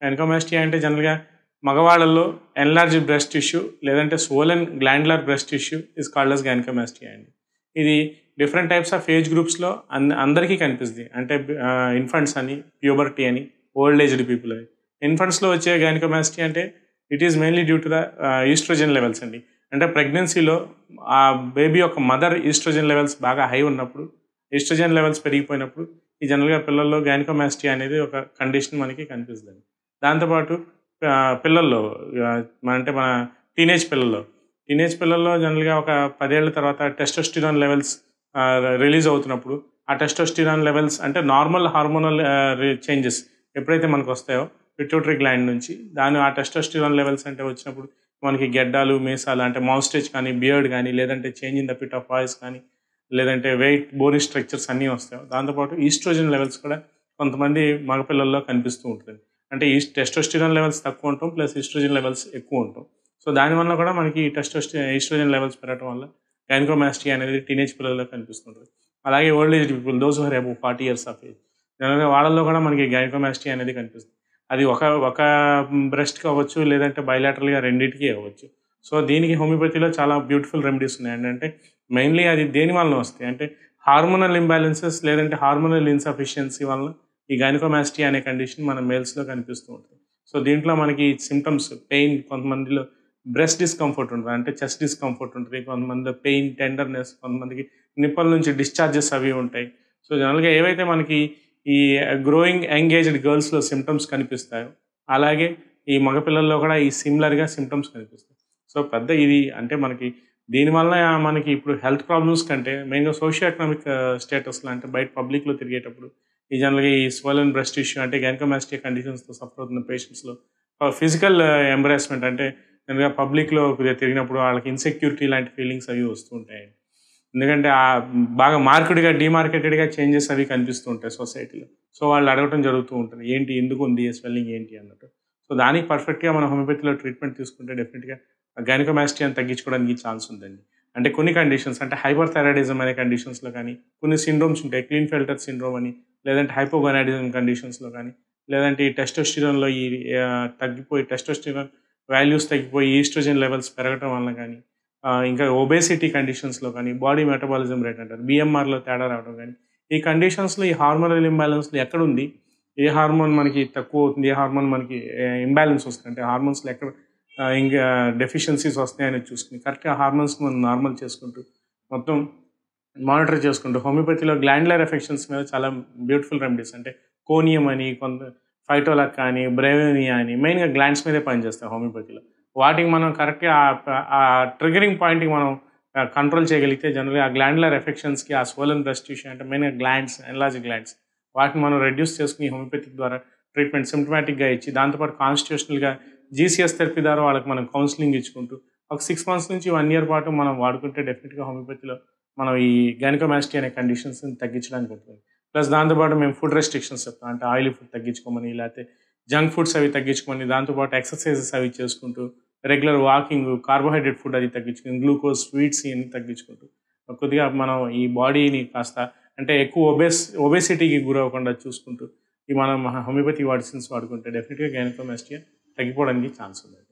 gynaecomastia అంటే జనరల్గా మగవాళ్ళల్లో ఎన్లార్జ్ బ్రెస్ట్ టిష్యూ లేదంటే swollen glandular breast tissue is called as gynaecomastia అండి ఇది డిఫరెంట్ టైప్స్ ఆఫ్ ఏజ్ గ్రూప్స్లో అన్ అందరికీ కనిపిస్తుంది అంటే ఇన్ఫంట్స్ అని ప్యూబర్టీ అని ఓల్డ్ ఏజ్డ్ పీపుల్ అని ఇన్ఫంట్స్లో వచ్చే గైనకోమాస్టియా అంటే it is mainly due to the oestrogen levels అండి అంటే ప్రెగ్నెన్సీలో ఆ బేబీ యొక్క మదర్ ఈస్ట్రోజన్ లెవెల్స్ బాగా హై ఉన్నప్పుడు ఈస్ట్రోజన్ లెవెల్స్ పెరిగిపోయినప్పుడు ఈ జనరల్గా పిల్లల్లో గైనకోమాస్టియా అనేది ఒక కండిషన్ మనకి కనిపిస్తుంది దాంతోపాటు ఆ, పిల్లల్లో ఆ, మన అంటే మన టీనేజ్ పిల్లల్లో టీనేజ్ పిల్లల్లో జనరల్గా ఒక పదేళ్ల తర్వాత టెస్టోస్టిరాన్ లెవెల్స్ రిలీజ్ అవుతున్నప్పుడు ఆ టెస్టోస్టిరాన్ లెవెల్స్ అంటే నార్మల్ హార్మోనల్ చేంజెస్ ఎప్పుడైతే మనకు వస్తాయో పిట్యూటరీ గ్లాండ్ నుంచి దాని ఆ టెస్టోస్టిరాన్ లెవెల్స్ అంటే వచ్చినప్పుడు మనకి గెడ్డాలు మీసాలు అంటే మౌస్టేజ్ కానీ బియర్డ్ కానీ లేదంటే change in the pitch of voice కానీ లేదంటే వెయిట్ బోనీ స్ట్రక్చర్స్ అన్నీ వస్తాయి దాంతోపాటు ఈస్ట్రోజన్ లెవెల్స్ కూడా కొంతమంది మగపిల్లల్లో కనిపిస్తూ ఉంటుంది అంటే ఈ టెస్టోస్టిరాన్ లెవెల్స్ తక్కువ ఉంటాం ప్లస్ ఈస్ట్రోజన్ లెవెల్స్ ఎక్కువ ఉంటాం సో దానివల్ల కూడా మనకి టెస్టోస్టి ఈస్ట్రోజన్ లెవెల్స్ పెరగడం వల్ల గైనకోమాస్టియా అనేది టీనేజ్ పిల్లల్లో కనిపిస్తుంటుంది అలాగే old age people those her above forty years of age జనరల్గా వాళ్ళల్లో కూడా మనకి గైనకోమాస్టియా అనేది కనిపిస్తుంది అది ఒక ఒక బ్రెస్ట్కి అవ్వచ్చు లేదంటే బయలాటరల్గా రెండింటికి అవ్వచ్చు సో దీనికి హోమియోపతిలో చాలా బ్యూటిఫుల్ రెమెడీస్ ఉన్నాయి ఏంటంటే మెయిన్లీ అది దేని వలన వస్తాయి అంటే హార్మోనల్ ఇంబ్యాలెన్సెస్ లేదంటే హార్మోనల్ ఇన్సఫిషియన్సీ వలన ఈ గైనకోమాస్టియా అనే కండిషన్ మన మేల్స్లో కనిపిస్తూ ఉంటుంది సో దీంట్లో మనకి సిమ్టమ్స్ పెయిన్ కొంతమందిలో బ్రెస్ట్ డిస్కంఫర్ట్ ఉంటుంది అంటే చెస్ట్ డిస్కంఫర్ట్ ఉంటుంది కొంతమందిలో పెయిన్ టెండర్నెస్ కొంతమందికి నిప్పల నుంచి డిశ్చార్జెస్ అవి ఉంటాయి సో జనరల్గా ఏవైతే మనకి ఈ గ్రోయింగ్ ఎంగేజ్డ్ గర్ల్స్లో సిమ్టమ్స్ కనిపిస్తాయో అలాగే ఈ మగపిల్లల్లో కూడా ఈ సిమిలర్గా సిమ్టమ్స్ కనిపిస్తాయి సో పెద్ద ఇది అంటే మనకి దీనివల్ల మనకి ఇప్పుడు హెల్త్ ప్రాబ్లమ్స్ కంటే మెయిన్గా సోషియో ఎకనామిక్ స్టేటస్లో అంటే బయట పబ్లిక్లో తిరిగేటప్పుడు ఈ జనరల్గా ఈ స్వెలన్ బ్రెస్ట్ ఇష్యూ అంటే గైనకోమాస్టియా కండిషన్స్తో సఫర్ అవుతున్న పేషెంట్స్లో ఫిజికల్ ఎంబరాస్మెంట్ అంటే జనరల్గా పబ్లిక్లో కొద్దిగా తిరిగినప్పుడు వాళ్ళకి ఇన్సెక్యూరిటీ లాంటి ఫీలింగ్స్ అవి వస్తూ ఉంటాయి ఎందుకంటే ఆ బాగా మార్కెట్గా డిమార్కెటెడ్గా చేంజెస్ అవి కనిపిస్తూ ఉంటాయి సొసైటీలో సో వాళ్ళు అడగటం జరుగుతూ ఉంటుంది ఏంటి ఎందుకు ఉంది స్వెల్లింగ్ ఏంటి అన్నట్టు సో దానికి పర్ఫెక్ట్గా మనం హోమియోపతిలో ట్రీట్మెంట్ తీసుకుంటే డెఫినెట్గా గైనకోమాస్టియాని తగ్గించుకోవడానికి ఛాన్స్ ఉందండి అంటే కొన్ని కండిషన్స్ అంటే హైపర్ థైరాయిడిజం అనే కండిషన్స్లో కానీ కొన్ని సిండ్రోమ్స్ ఉంటాయి క్లీన్ ఫిల్టర్ సిండ్రోమ్ అని లేదంటే హైపోగొనాడిజం కండిషన్స్లో కానీ లేదంటే ఈ టెస్టోస్టిరాన్లో ఈ ఆ, తగ్గిపోయి టెస్టోస్టిరాన్ వాల్యూస్ తగ్గిపోయి ఈస్ట్రోజన్ లెవెల్స్ పెరగటం వలన కానీ ఆ, ఇంకా ఒబేసిటీ కండిషన్స్లో కానీ బాడీ మెటబాలిజం రేట్ అంటారు బిఎంఆర్లో తేడా రావడం కానీ ఈ కండిషన్స్లో ఈ హార్మోనల్ ఇంబ్యాలెన్స్లో ఎక్కడ ఉంది ఏ హార్మోన్ మనకి తక్కువ అవుతుంది ఏ హార్మోన్ మనకి ఇంబ్యాలెన్స్ వస్తుంది అంటే హార్మోన్స్లో ఎక్కడ ఆ, ఇంకా డెఫిషియన్సీస్ వస్తున్నాయని చూసుకుని కరెక్ట్గా హార్మోన్స్ మనం నార్మల్ చేసుకుంటూ మొత్తం మానిటర్ చేసుకుంటూ హోమియోపతిలో గ్లాండ్లర్ ఎఫెక్షన్స్ మీద చాలా బ్యూటిఫుల్ రెమెడీస్ అంటే కోనియం అని కొంత ఫైటోలక్ అని బ్రెవెనియా అని మెయిన్గా గ్లాండ్స్ మీదే పనిచేస్తాయి హోమియోపతిలో వాటికి మనం కరెక్ట్గా ఆ- ఆ ట్రిగరింగ్ పాయింట్కి మనం కంట్రోల్ చేయగలిగితే జనరల్గా ఆ గ్లాండ్లర్ ఎఫెక్షన్స్కి ఆ స్వోలన్ బ్రెస్ట్ టిష్యూ అంటే మెయిన్గా గ్లాండ్స్ ఎన్లార్జ్ గ్లాండ్స్ వాటిని మనం రెడ్యూస్ చేసుకుని హోమియోపతిక్ ద్వారా ట్రీట్మెంట్ సిమ్టమాటిక్గా ఇచ్చి దాంతోపాటు కాన్స్టిట్యూషనల్గా జీసీఎస్ థెరపీ ద్వారా వాళ్ళకి మనం కౌన్సిలింగ్ ఇచ్చుకుంటూ ఒక సిక్స్ మంత్స్ నుంచి వన్ ఇయర్ పాటు మనం వాడుకుంటే డెఫినెట్గా హోమియోపతిలో మనం ఈ గైనకోమాస్టీ అనే కండిషన్స్ని తగ్గించడానికి ఉంటుంది ప్లస్ దాంతోపాటు మేము ఫుడ్ రెస్ట్రిక్షన్స్ చెప్తాం అంటే ఆయిల్ ఫుడ్ తగ్గించుకోమని లేకపోతే జంక్ ఫుడ్స్ అవి తగ్గించుకొని దాంతోపాటు ఎక్సర్సైజెస్ అవి చేసుకుంటూ రెగ్యులర్ వాకింగ్ కార్బోహైడ్రేట్ ఫుడ్ అది తగ్గించుకుని గ్లూకోజ్ స్వీట్స్ ఇవన్నీ తగ్గించుకుంటూ కొద్దిగా మనం ఈ బాడీని కాస్త అంటే ఎక్కువ ఒబేస్ ఒబేసిటీకి గురవ్వకుండా చూసుకుంటూ ఈ మనం హోమియోపతి వాడిసిన్స్ వాడుకుంటే డెఫినెట్గా గైనకోమాస్టియా తగ్గిపోవడానికి ఛాన్స్ ఉంది